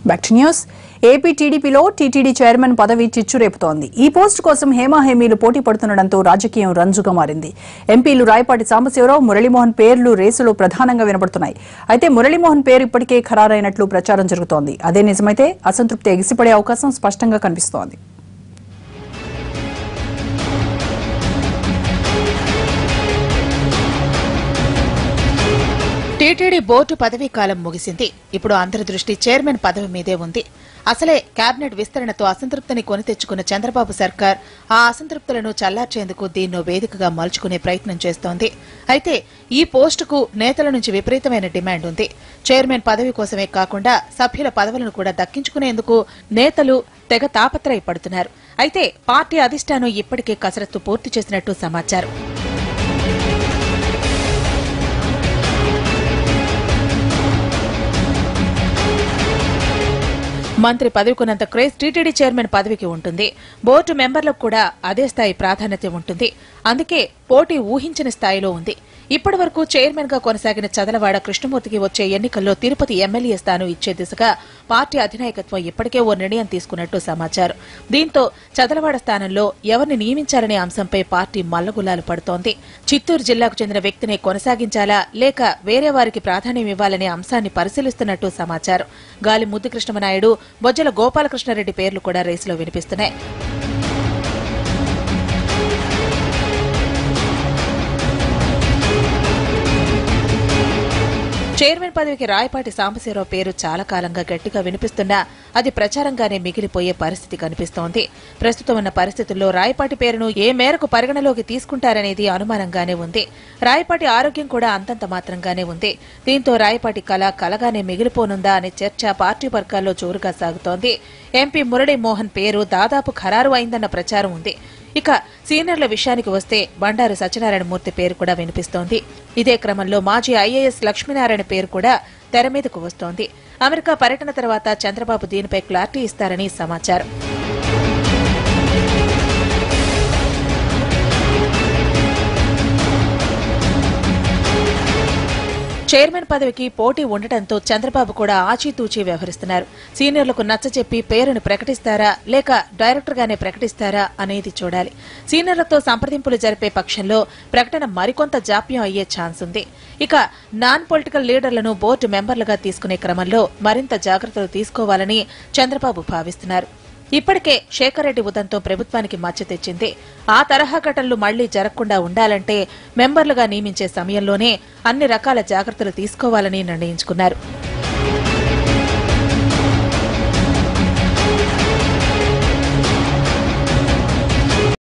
back to news AP టీడీపీలో TTD chairman పదవి చిచ్చురేపుతోంది ఈ పోస్టు కోసం హేమాహేమీలు పోటీ పడుతుండటంతో రాజకీయం రంజుగా మారింది ఎంపీలు రాయపాటి సాంబశివరావు మురళీమోహన్ పేర్లు రేసులో ప్రధానంగా వినపడుతున్నాయి అయితే మురళీమోహన్ పేరు ఇప్పటికే ఖరారైనట్లు ప్రచారం జరుగుతోంది అదే నిజమైతే అసంతృప్తి ఎగిసిపడే అవకాశం స్పష్టంగా కనిపిస్తోంది టీటీడీ బోర్డు పదవీ కాలం ముగిసింది ఇప్పుడు అందరి దృష్టి చైర్మన్ పదవి మీదే ఉంది అసలే కేబినెట్ విస్తరణతో అసంతృప్తిని కొని తెచ్చుకున్న చంద్రబాబు సర్కార్ ఆ అసంతృప్తులను చల్లార్చేందుకు దీన్నో వేదికగా మలుచుకునే ప్రయత్నం చేస్తోంది అయితే ఈ పోస్టుకు నేతల నుంచి విపరీతమైన డిమాండ్ ఉంది చైర్మన్ పదవి కోసమే కాకుండా సభ్యుల పదవులను కూడా దక్కించుకునేందుకు నేతలు తెగ తాపత్రయపడుతున్నారు అయితే పార్టీ అధిష్టానం ఇప్పటికే కసరత్తు పూర్తి చేసినట్టు సమాచారం మంత్రి పదవికున్నంత క్రేజ్ టీటీడీ చైర్మన్ పదవికి ఉంటుంది బోర్డు మెంబర్లకు కూడా అదే స్థాయి ప్రాధాన్యత ఉంటుంది అందుకే పోటీ ఊహించిన స్థాయిలో ఉంది ఇప్పటి వరకు చైర్మన్ గా కొనసాగిన చదలవాడ కృష్ణమూర్తికి వచ్చే ఎన్నికల్లో తిరుపతి ఎమ్మెల్యే స్థానం ఇచ్చే దిశగా పార్టీ అధినాయకత్వం ఇప్పటికే ఓ నిర్ణయం తీసుకున్నట్టు సమాచారం దీంతో చదలవాడ స్థానంలో ఎవరిని నియమించాలనే అంశంపై పార్టీ మల్లగుల్లాలు పడుతోంది చిత్తూరు జిల్లాకు చెందిన వ్యక్తిని కొనసాగించాలా లేక వేరే వారికి ప్రాధాన్యం ఇవ్వాలనే అంశాన్ని పరిశీలిస్తున్నట్టు సమాచారం గాలి ముద్దు కృష్ణమనాయుడు బొజ్జల గోపాలకృష్ణారెడ్డి పేర్లు కూడా రేసులో వినిపిస్తున్నాయి చైర్మన్ పదవికి రాయపాటి సాంబశివరావు పేరు చాలా కాలంగా గట్టిగా వినిపిస్తున్నా అది ప్రచారంగానే మిగిలిపోయే పరిస్థితి కనిపిస్తోంది ప్రస్తుతం ఉన్న పరిస్థితుల్లో రాయపాటి పేరును ఏ మేరకు పరిగణలోకి తీసుకుంటారనేది అనుమానంగానే ఉంది రాయపాటి ఆరోగ్యం కూడా అంతంత మాత్రంగానే ఉంది దీంతో రాయపాటి కళ కలగానే మిగిలిపోనుందా అనే చర్చ పార్టీ వర్గాల్లో జోరుగా సాగుతోంది ఎంపీ మురళీ మోహన్ పేరు దాదాపు ఖరారు అయిందన్న ప్రచారం ఉంది ఇక సీనియర్ల విషయానికి వస్తే బండారు సత్యనారాయణ మూర్తి పేరు కూడా వినిపిస్తోంది ఇదే క్రమంలో మాజీ ఐఏఎస్ లక్ష్మీనారాయణ పేరు కూడా తెర మీదకు వస్తోంది అమెరికా పర్యటన తర్వాత చంద్రబాబు దీనిపై క్లారిటీ ఇస్తారని సమాచారం చైర్మన్ పదవికి పోటీ ఉండటంతో చంద్రబాబు కూడా ఆచితూచి వ్యవహరిస్తున్నారు సీనియర్లకు నచ్చచెప్పి పేరును ప్రకటిస్తారా లేక డైరెక్టర్ గానే ప్రకటిస్తారా అనేది చూడాలి సీనియర్లతో సంప్రదింపులు జరిపే పక్షంలో ప్రకటన మరికొంత జాప్యం అయ్యే ఛాన్స్ ఉంది ఇక నాన్ పొలిటికల్ లీడర్లను బోర్డు మెంబర్లుగా తీసుకునే క్రమంలో మరింత జాగ్రత్తలు తీసుకోవాలని చంద్రబాబు భావిస్తున్నారు ఇప్పటికే శేఖర్ రెడ్డి ఉదంతం ప్రభుత్వానికి మచ్చ తెచ్చింది ఆ తరహా ఘటనలు మళ్లీ జరగకుండా ఉండాలంటే మెంబర్లుగా నియమించే సమయంలోనే అన్ని రకాల జాగ్రత్తలు తీసుకోవాలని నిర్ణయించుకున్నారు